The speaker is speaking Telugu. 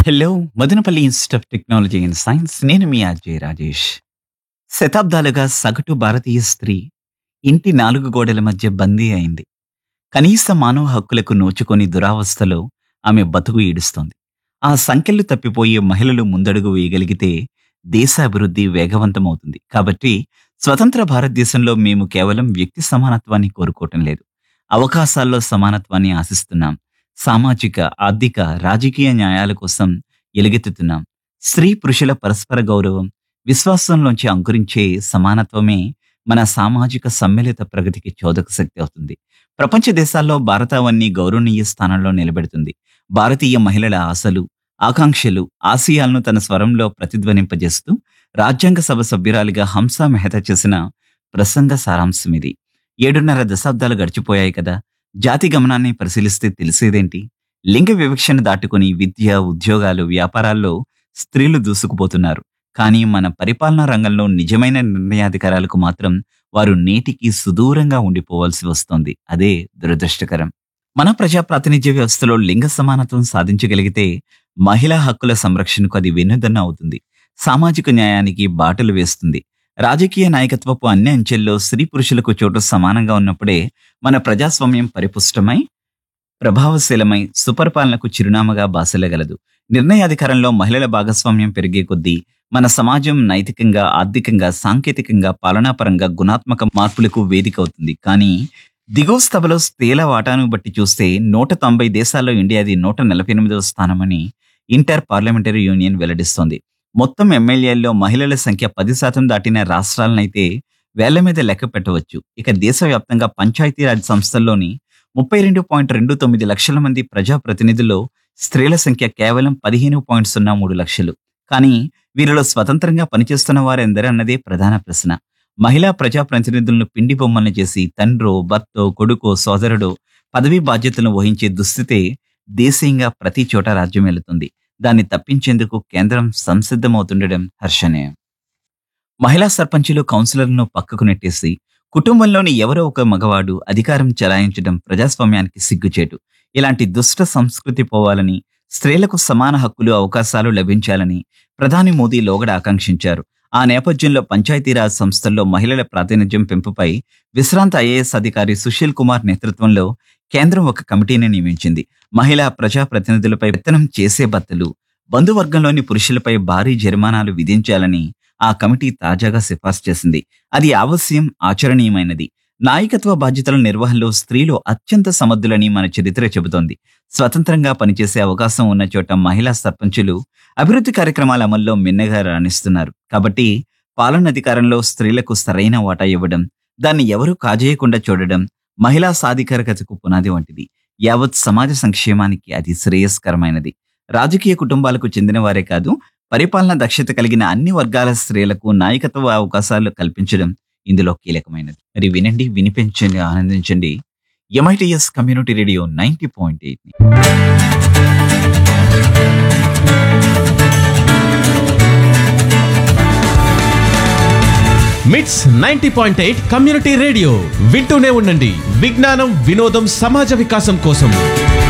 hello Madanapalli institute of technology and science నేను మీ అజయ్ రాజేష్ శతాబ్దాలుగా సగటు భారతీయ స్త్రీ ఇంటి నాలుగు గోడల మధ్య బందీ అయింది కనీస మానవ హక్కులకు నోచుకొని దురావస్థలో ఆమె బతుకు ఈడుస్తోంది ఆ సంఖ్యలు తప్పిపోయే మహిళలు ముందడుగు వేయగలిగితే దేశ అభివృద్ధి వేగవంతమవుతుంది కాబట్టి స్వతంత్ర భారతదేశంలో మేము కేవలం వ్యక్తి సమానత్వాన్ని కోరుకోవటం లేదు అవకాశాల్లో సమానత్వాన్ని ఆశిస్తున్నాం సామాజిక ఆర్థిక రాజకీయ న్యాయాల కోసం ఎలుగెత్తుతున్నాం స్త్రీ పురుషుల పరస్పర గౌరవం విశ్వాసంలోంచి అంకురించే సమానత్వమే మన సామాజిక సమ్మిళిత ప్రగతికి చోదక శక్తి అవుతుంది ప్రపంచ దేశాల్లో భారతావన్ని గౌరవనీయ స్థానంలో నిలబెడుతుంది భారతీయ మహిళల ఆశలు ఆకాంక్షలు ఆశయాలను తన స్వరంలో ప్రతిధ్వనింపజేస్తూ రాజ్యాంగ సభ సభ్యురాలిగా హంసా మెహతా చేసిన ప్రసంగ సారాంశం ఇది ఏడున్నర దశాబ్దాలు గడిచిపోయాయి కదా జాతి గమనాన్ని పరిశీలిస్తే తెలిసేదేంటి లింగ వివక్షను దాటుకుని విద్య ఉద్యోగాలు వ్యాపారాల్లో స్త్రీలు దూసుకుపోతున్నారు కానీ మన పరిపాలనా రంగంలో నిజమైన నిర్ణయాధికారాలకు మాత్రం వారు నేటికి సుదూరంగా ఉండిపోవాల్సి వస్తోంది అదే దురదృష్టకరం మన ప్రజా ప్రాతినిధ్య వ్యవస్థలో లింగ సమానత్వం సాధించగలిగితే మహిళా హక్కుల సంరక్షణకు అది వెన్నుదన్న అవుతుంది సామాజిక న్యాయానికి బాటలు వేస్తుంది రాజకీయ నాయకత్వపు అన్ని అంచెల్లో స్త్రీ పురుషులకు చోటు సమానంగా ఉన్నప్పుడే మన ప్రజాస్వామ్యం పరిపుష్టమై ప్రభావశీలమై సుపరిపాలనకు చిరునామాగా బాసలగలదు నిర్ణయాధికారంలో మహిళల భాగస్వామ్యం పెరిగే కొద్దీ మన సమాజం నైతికంగా ఆర్థికంగా సాంకేతికంగా పాలనాపరంగా గుణాత్మక మార్పులకు వేదిక అవుతుంది కానీ దిగువ స్తభలో స్త్రీల వాటాను బట్టి చూస్తే నూట తొంభై దేశాల్లో ఇండియాది నూట నలభై ఎనిమిదవ స్థానమని ఇంటర్ పార్లమెంటరీ యూనియన్ వెల్లడిస్తోంది మొత్తం ఎమ్మెల్యేల్లో మహిళల సంఖ్య పది శాతం దాటిన రాష్ట్రాలనైతే వేళ్ల మీద లెక్క పెట్టవచ్చు ఇక దేశవ్యాప్తంగా పంచాయతీరాజ్ సంస్థల్లోని ముప్పై రెండు పాయింట్ రెండు తొమ్మిది లక్షల మంది ప్రజాప్రతినిధుల్లో స్త్రీల సంఖ్య కేవలం పదిహేను పాయింట్ సున్నా మూడు లక్షలు కానీ వీరిలో స్వతంత్రంగా పనిచేస్తున్న వారెందరూ అన్నదే ప్రధాన ప్రశ్న మహిళా ప్రజాప్రతినిధులను పిండి బొమ్మలను చేసి తండ్రో భర్తో కొడుకో సోదరుడో పదవీ బాధ్యతలను వహించే దుస్థితే దేశీయంగా ప్రతి చోట రాజ్యం వెళుతుంది దాన్ని తప్పించేందుకు కేంద్రం సంసిద్ధమవుతుండడం హర్షణీయం మహిళా సర్పంచులు కౌన్సిలర్లను పక్కకు నెట్టేసి కుటుంబంలోని ఎవరో ఒక మగవాడు అధికారం చెలాయించడం ప్రజాస్వామ్యానికి సిగ్గుచేటు ఇలాంటి దుష్ట సంస్కృతి పోవాలని స్త్రీలకు సమాన హక్కులు అవకాశాలు లభించాలని ప్రధాని మోదీ లోగడ ఆకాంక్షించారు ఆ నేపథ్యంలో పంచాయతీరాజ్ సంస్థల్లో మహిళల ప్రాతినిధ్యం పెంపుపై విశ్రాంత ఐఏఎస్ అధికారి సుశీల్ కుమార్ నేతృత్వంలో కేంద్రం ఒక కమిటీని నియమించింది మహిళా ప్రజాప్రతినిధులపై వేతనం చేసే భర్తలు బంధువర్గంలోని పురుషులపై భారీ జరిమానాలు విధించాలని ఆ కమిటీ తాజాగా సిఫార్సు చేసింది అది ఆవశ్యం ఆచరణీయమైనది నాయకత్వ బాధ్యతల నిర్వహణలో స్త్రీలు అత్యంత సమర్థులని మన చరిత్ర చెబుతోంది స్వతంత్రంగా పనిచేసే అవకాశం ఉన్న చోట మహిళా సర్పంచులు అభివృద్ధి కార్యక్రమాల అమల్లో మిన్నగా రాణిస్తున్నారు కాబట్టి పాలనాధికారంలో స్త్రీలకు సరైన వాటా ఇవ్వడం దాన్ని ఎవరూ కాజేయకుండా చూడడం మహిళా సాధికారకతకు పునాది వంటిది యావత్ సమాజ సంక్షేమానికి అది శ్రేయస్కరమైనది రాజకీయ కుటుంబాలకు చెందిన వారే కాదు పరిపాలన దక్షత కలిగిన అన్ని వర్గాల స్త్రీలకు నాయకత్వ అవకాశాలు కల్పించడం ఇందులో కీలకమైనది మరి వినండి వినిపించండి ఆనందించండి MITS community radio ninety point eight MITS ninety point eight community radio వింటూనే ఉండండి విజ్ఞానం వినోదం సమాజ వికాసం కోసం